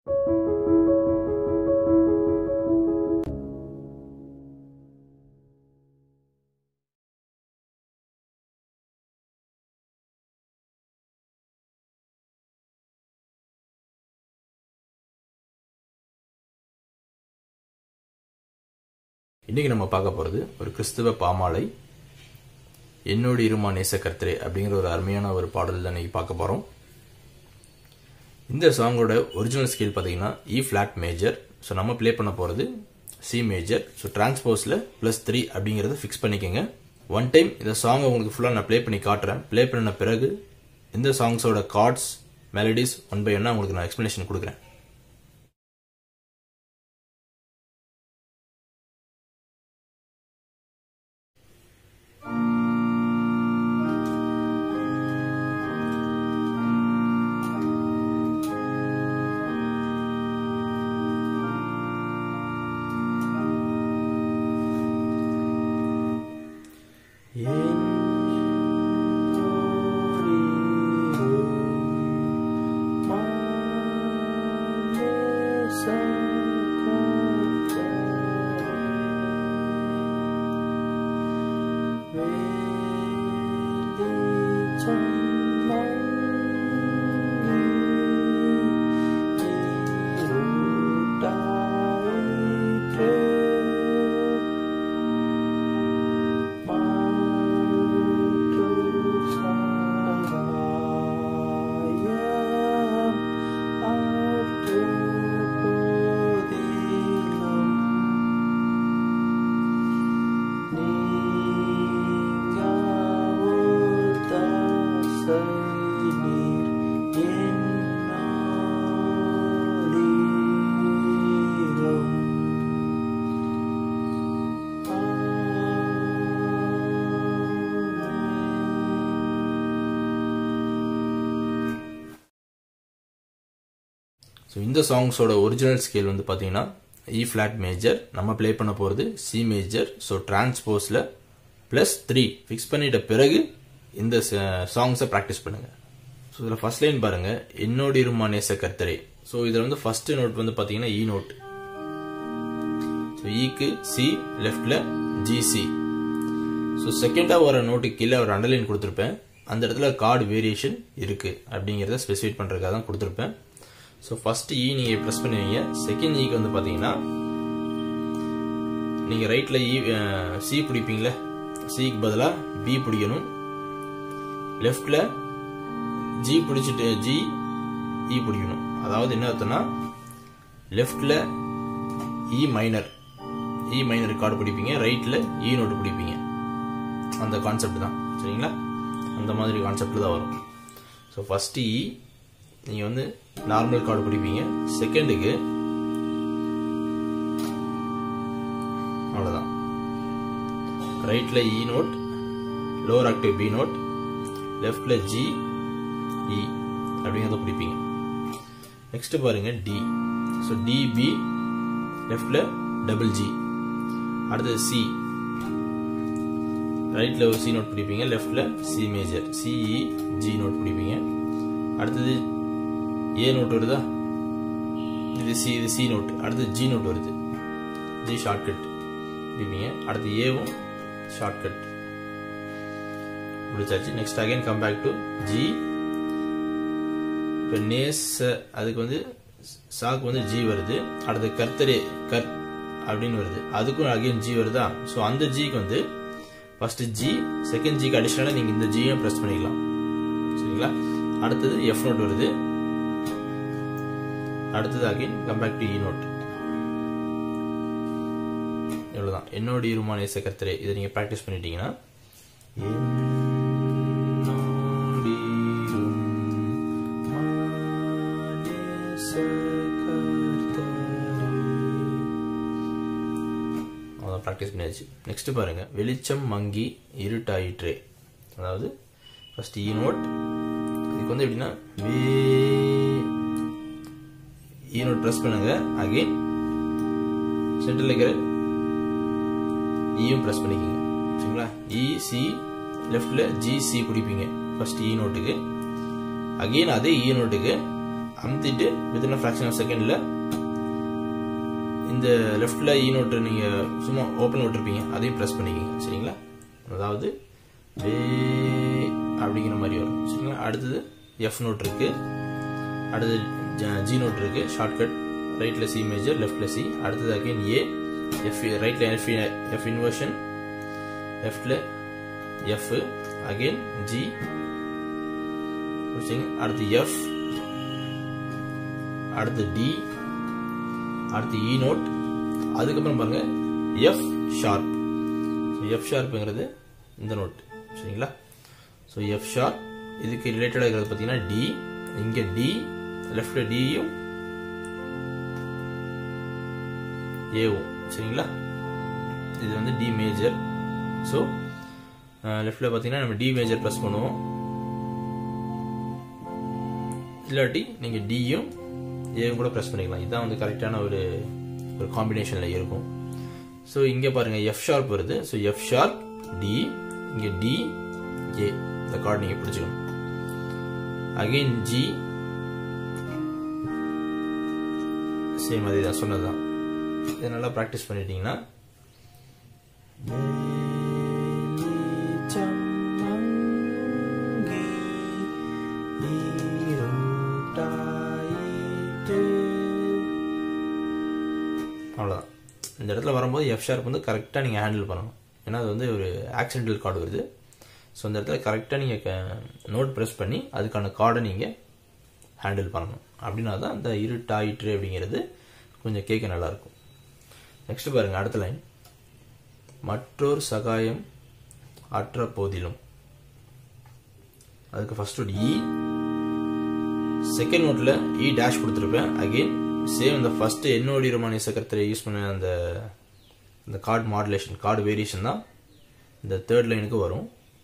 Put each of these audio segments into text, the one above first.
இன்னைக்கு நம்ம பார்க்க போகிறது ஒரு கிறிஸ்துவ பாமாலை என்னோடு இருமா நேச கர்த்தரே அப்படிங்கிற ஒரு அருமையான ஒரு பாடல் தான் இன்னைக்கு பார்க்க போகிறோம் இந்த சாங்கோட ஒரிஜினல் ஸ்கேல் பார்த்தீங்கன்னா இ ஃப்ளாட் மேஜர் ஸோ நம்ம ப்ளே பண்ண போகிறது சி மேஜர் ஸோ டிரான்ஸ்போஸில் ப்ளஸ் த்ரீ அப்படிங்கிறத ஃபிக்ஸ் பண்ணிக்கோங்க ஒன் டைம் இந்த சாங்கை உங்களுக்கு ஃபுல்லாக நான் ப்ளே பண்ணி காட்டுறேன் ப்ளே பண்ண பிறகு இந்த சாங்ஸோட கார்ட்ஸ் மெலடிஸ் ஒன் பை ஒன்னாக உங்களுக்கு நான் எக்ஸ்ப்ளனேஷன் கொடுக்குறேன் ஸோ இந்த சாங்ஸோட ஒரிஜினல் ஸ்கேல் வந்து பார்த்தீங்கன்னா இ ஃப்ளாட் மேஜர் நம்ம ப்ளே பண்ண போகிறது சி மேஜர் ஸோ டிரான்ஸ்போஸில் ப்ளஸ் த்ரீ ஃபிக்ஸ் பண்ணிட்ட பிறகு இந்த சாங்ஸை ப்ராக்டிஸ் பண்ணுங்கள் ஸோ இதில் ஃபர்ஸ்ட் லைன் பாருங்கள் என்னோடு இருமா நேச கர்த்தரே ஸோ இதில் வந்து ஃபர்ஸ்ட் நோட் வந்து பார்த்தீங்கன்னா இ நோட் ஸோ ஈக்கு சி லெஃப்டில் ஜிசி ஸோ செகண்டாக வர நோட்டுக்கு கீழே ஒரு அண்டர்லைன் கொடுத்துருப்பேன் அந்த இடத்துல கார்டு வேரியேஷன் இருக்குது அப்படிங்கிறத ஸ்பெசிஃபைட் பண்ணுறதுக்காக தான் கொடுத்துருப்பேன் ஸோ ஃபர்ஸ்ட் இ நீங்கள் ப்ரெஸ் பண்ணுவீங்க செகண்ட் ஈக்கு வந்து பார்த்தீங்கன்னா நீங்கள் ரைட்டில் இ சி பிடிப்பீங்களே சிக்கு பதிலாக பி பிடிக்கணும் லெஃப்டில் ஜி பிடிச்சிட்டு ஜி இ பிடிக்கணும் அதாவது என்ன அர்த்தம்னா லெஃப்டில் E minor E minor chord பிடிப்பீங்க ரைட்டில் இ நோட்டு பிடிப்பீங்க அந்த கான்செப்ட் தான் சரிங்களா அந்த மாதிரி கான்செப்ட் தான் வரும் ஸோ ஃபஸ்ட்டு இ நீங்கள் வந்து நார்மல் கார்டு பிடிப்பீங்க செகண்டுக்கு அவ்வளோதான் ரைட்டில் E note lower octave B note லெஃப்டில் ஜி இ அப்படிங்கிறத பிடிப்பீங்க நெக்ஸ்ட் பாருங்க டி ஸோ டிபி லெஃப்டில் டபுள் ஜி அடுத்தது சி ரைட்டில் ஒரு சி நோட் பிடிப்பீங்க லெஃப்டில் C major C E G note பிடிப்பீங்க அடுத்தது ஏ நோட் வருதா இது சி இது சி நோட் அடுத்து ஜி நோட் வருது ஜி ஷார்ட்கட் பிடிப்பீங்க அடுத்து ஏவும் ஷார்ட்கட் முடிச்சாச்சு next again come back to G இப்போ நேஸ் அதுக்கு வந்து சாக்கு வந்து ஜி வருது அடுத்து கர்த்தரே கர் அப்படின்னு வருது அதுக்கும் அகைன் ஜி வருதா ஸோ அந்த ஜிக்கு வந்து ஃபர்ஸ்ட் ஜி செகண்ட் ஜிக்கு அடிஷனலாக நீங்கள் இந்த ஜியும் ப்ரெஸ் பண்ணிக்கலாம் சரிங்களா அடுத்தது எஃப் நோட் வருது அடுத்தது again come back to E note இவ்வளோதான் என்னோட இருமான கர்த்தரே இதை நீங்கள் ப்ராக்டிஸ் பண்ணிட்டீங்கன்னா அதான் ப்ராக்டிஸ் பண்ணியாச்சு நெக்ஸ்ட் பாருங்க வெளிச்சம் மங்கி இருட்டாயிற்றே அதாவது ஃபர்ஸ்ட் இ நோட் இதுக்கு வந்து எப்படின்னா வே இ நோட் ப்ரெஸ் பண்ணுங்க அகைன் சென்டரில் இருக்கிற இயும் ப்ரெஸ் பண்ணிக்கோங்க சரிங்களா இ சி லெஃப்டில் ஜி சி பிடிப்பீங்க ஃபர்ஸ்ட் இ நோட்டுக்கு அகெயின் அதே இ நோட்டுக்கு அமுத்திட்டு வித்தின் ஃப்ராக்ஷன் ஆஃப் செகண்டில் இந்த லெஃப்டில் இ நோட்டு நீங்கள் சும்மா ஓப்பன் விட்டுருப்பீங்க அதையும் ப்ரெஸ் பண்ணிக்கிங்க சரிங்களா அதாவது வே அப்படிங்கிற மாதிரி வரும் சரிங்களா அடுத்தது எஃப் நோட் இருக்குது அடுத்தது ஜி நோட் இருக்குது ஷார்ட்கட் ரைட்டில் சி மேஜர் லெஃப்டில் சி அடுத்தது அகைன் ஏ எஃப் ரைட்டில் எஃப் எஃப் இன்வர்ஷன் லெஃப்டில் எஃப் அகைன் ஜி அடுத்து எஃப் அடுத்து டி அடுத்து இ நோட் அதுக்கப்புறம் பாருங்க எஃப் ஷார்ப் எஃப் ஷார்ப்புங்கிறது இந்த நோட் சரிங்களா ஸோ எஃப் ஷார்ப் இதுக்கு ரிலேட்டடாக இருக்கிறது பார்த்தீங்கன்னா டி இங்கே டி லெஃப்ட்ல டியும் ஏவும் சரிங்களா இது வந்து டி மேஜர் ஸோ லெஃப்டில் பார்த்தீங்கன்னா நம்ம டி மேஜர் ப்ரெஸ் பண்ணுவோம் இல்லாட்டி நீங்கள் டியும் ஏவும் கூட ப்ரெஸ் பண்ணிக்கலாம் இதுதான் வந்து கரெக்டான ஒரு ஒரு காம்பினேஷனில் இருக்கும் ஸோ இங்கே பாருங்கள் எஃப் ஷார்ப் வருது ஸோ எஃப் ஷார்ப் டி இங்கே டி ஏ இந்த கார்டு நீங்கள் பிடிச்சிக்கணும் அகெயின் ஜி சேம் அதே தான் சொன்னதுதான் இதை நல்லா ப்ராக்டிஸ் பண்ணிட்டீங்கன்னா அவ்வளோதான் இந்த இடத்துல வரும்போது எஃப் ஷார்ப் வந்து கரெக்டாக நீங்கள் ஹேண்டில் பண்ணணும் ஏன்னா அது வந்து ஒரு ஆக்சிடென்டல் கார்டு வருது ஸோ இந்த இடத்துல கரெக்டாக நீங்கள் நோட் ப்ரெஸ் பண்ணி அதுக்கான கார்டை நீங்கள் ஹேண்டில் பண்ணணும் அப்படின்னா தான் அந்த இருட்டாயிற்று அப்படிங்கிறது கொஞ்சம் கேட்க நல்லாயிருக்கும் நெக்ஸ்ட் பாருங்கள் அடுத்த லைன் மற்றொரு சகாயம் அற்ற போதிலும் அதுக்கு ஃபர்ஸ்ட் ஒரு இ செகண்ட் நோட்டில் இ டேஷ் கொடுத்துருப்பேன் அகெயின் சேம் இந்த ஃபர்ஸ்ட் என்னோட ரோமானி சக்கரத்தில் யூஸ் பண்ண அந்த இந்த கார்டு மாடுலேஷன் கார்டு வேரியேஷன் தான் இந்த தேர்ட் லைனுக்கு வரும்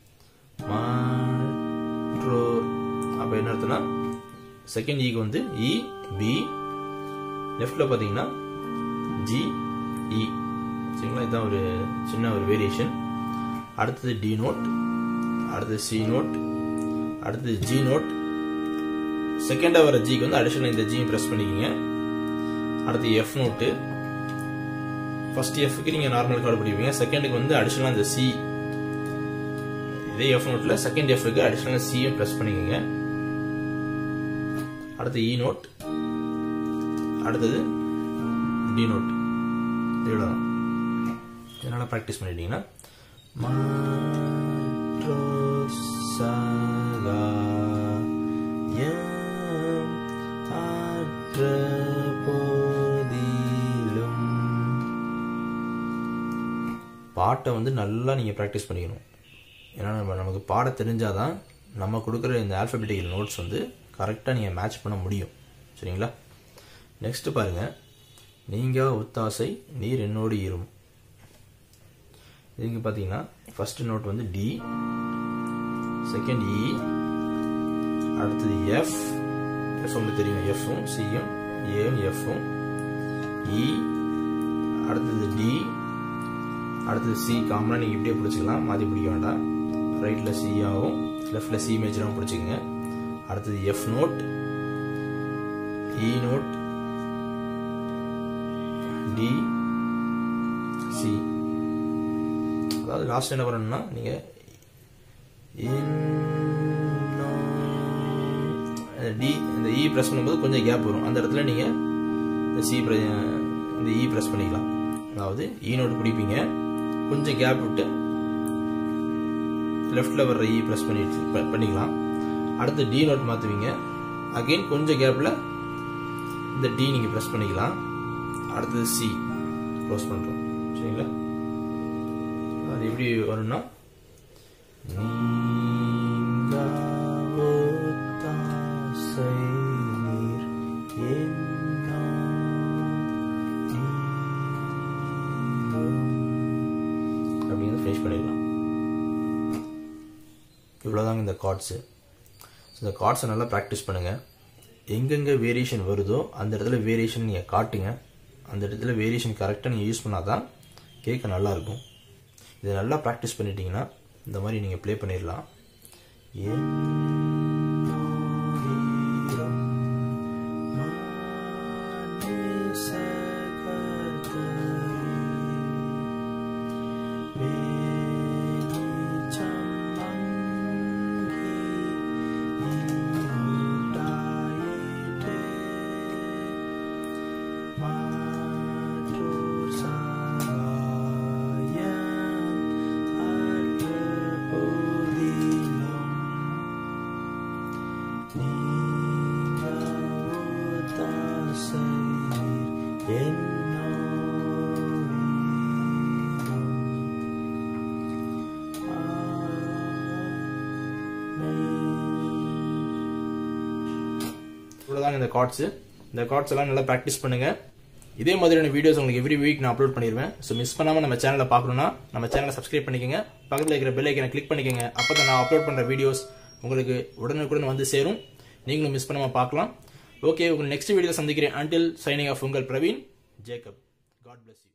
மாற்றோர் அப்போ என்ன அர்த்தம்னா செகண்ட் ஈக்கு வந்து இ பி லெஃப்டில் பார்த்தீங்கன்னா ஜி இ சரிங்களா இதுதான் ஒரு சின்ன ஒரு வேரியேஷன் அடுத்தது டி நோட் அடுத்தது சி நோட் அடுத்தது ஜி நோட் செகண்டாக வர ஜிக்கு வந்து அடிஷனல் இந்த ஜி ப்ரெஸ் பண்ணிக்கிங்க அடுத்து எஃப் நோட்டு ஃபர்ஸ்ட் எஃப்க்கு நீங்கள் நார்மல் கார்டு பிடிப்பீங்க செகண்டுக்கு வந்து அடிஷனலாக இந்த சி இதே எஃப் நோட்டில் செகண்ட் எஃப்க்கு அடிஷனல் சியும் ப்ரெஸ் பண்ணிக்கோங்க அடுத்து இ நோட் அடுத்தது டி நோட் இவ்வளோ இதனால் ப்ராக்டிஸ் பண்ணிட்டீங்கன்னா பாட்டை வந்து நல்லா நீங்கள் ப்ராக்டிஸ் பண்ணிக்கணும் ஏன்னா நம்ம நமக்கு பாட தெரிஞ்சாதான் நம்ம கொடுக்குற இந்த ஆல்ஃபபெட்டிக்கல் நோட்ஸ் வந்து கரெக்டாக நீங்கள் மேட்ச் பண்ண முடியும் சரிங்களா நெக்ஸ்ட் பாருங்கள் நீங்கள் ஒத்தாசை நீர் என்னோடு ஈரும் இதுக்கு பார்த்தீங்கன்னா ஃபர்ஸ்ட் நோட் வந்து டி செகண்ட் இ அடுத்தது எஃப் எஃப் உங்களுக்கு தெரியும் எஃப்பும் சியும் ஏயும் எஃப்பும் இ அடுத்தது டி அடுத்தது சி காமனாக நீங்கள் இப்படியே பிடிச்சிக்கலாம் மாற்றி பிடிக்க வேண்டாம் ரைட்டில் சி ஆகும் லெஃப்டில் சி மேஜராகவும் பிடிச்சிக்கங்க அடுத்தது F note E note D C அதாவது லாஸ்ட் என்ன பண்ணணும்னா நீங்கள் டி இந்த இ ப்ரெஸ் பண்ணும்போது கொஞ்சம் கேப் வரும் அந்த இடத்துல நீங்கள் இந்த சி இந்த இ ப்ரெஸ் பண்ணிக்கலாம் அதாவது இ நோட் பிடிப்பீங்க கொஞ்சம் கேப் விட்டு லெஃப்டில் வர்ற இ ப்ரெஸ் பண்ணி பண்ணிக்கலாம் அடுத்து டி நோட் மாற்றுவீங்க அகெயின் கொஞ்சம் கேப்பில் இந்த டி நீங்கள் ப்ரெஸ் பண்ணிக்கலாம் அடுத்தது சி க்ளோஸ் பண்ணுறோம் சரிங்களா அது எப்படி வரும்னா அப்படின்னு ஃபினிஷ் பண்ணிடலாம் இவ்வளோதாங்க இந்த கார்ட்ஸு இந்த கார்ட்ஸை நல்லா ப்ராக்டிஸ் பண்ணுங்கள் எங்கெங்கே வேரியேஷன் வருதோ அந்த இடத்துல வேரியேஷன் நீங்கள் காட்டுங்க அந்த இடத்துல வேரியேஷன் கரெக்டாக நீங்கள் யூஸ் பண்ணால் தான் கேட்க நல்லாயிருக்கும் இதை நல்லா ப்ராக்டிஸ் பண்ணிட்டீங்கன்னா இந்த மாதிரி நீங்கள் ப்ளே பண்ணிடலாம் இவ்வளோதான் இந்த கார்ட்ஸ் இந்த கார்ட்ஸ் எல்லாம் நல்லா ப்ராக்டிஸ் பண்ணுங்க இதே மாதிரியான வீடியோஸ் உங்களுக்கு எவ்ரி வீக் நான் அப்லோட் பண்ணிடுவேன் ஸோ மிஸ் பண்ணாமல் நம்ம சேனலை பார்க்கணும்னா நம்ம சேனலை சப்ஸ்கிரைப் பண்ணிக்கோங்க பக்கத்தில் இருக்கிற பெல் ஐக்கனை கிளிக் பண்ணிக்கோங்க அப்போ தான் நான் அப்லோட் பண்ணுற வீடியோஸ் உங்களுக்கு உடனுக்குடன் வந்து சேரும் நீங்களும் மிஸ் பண்ணாமல் பார்க்கலாம் ஓகே உங்கள் நெக்ஸ்ட் வீடியோ சந்திக்கிறேன் அன்டில் சைனிங் ஆஃப் உங்கள் Praveen Jacob God bless you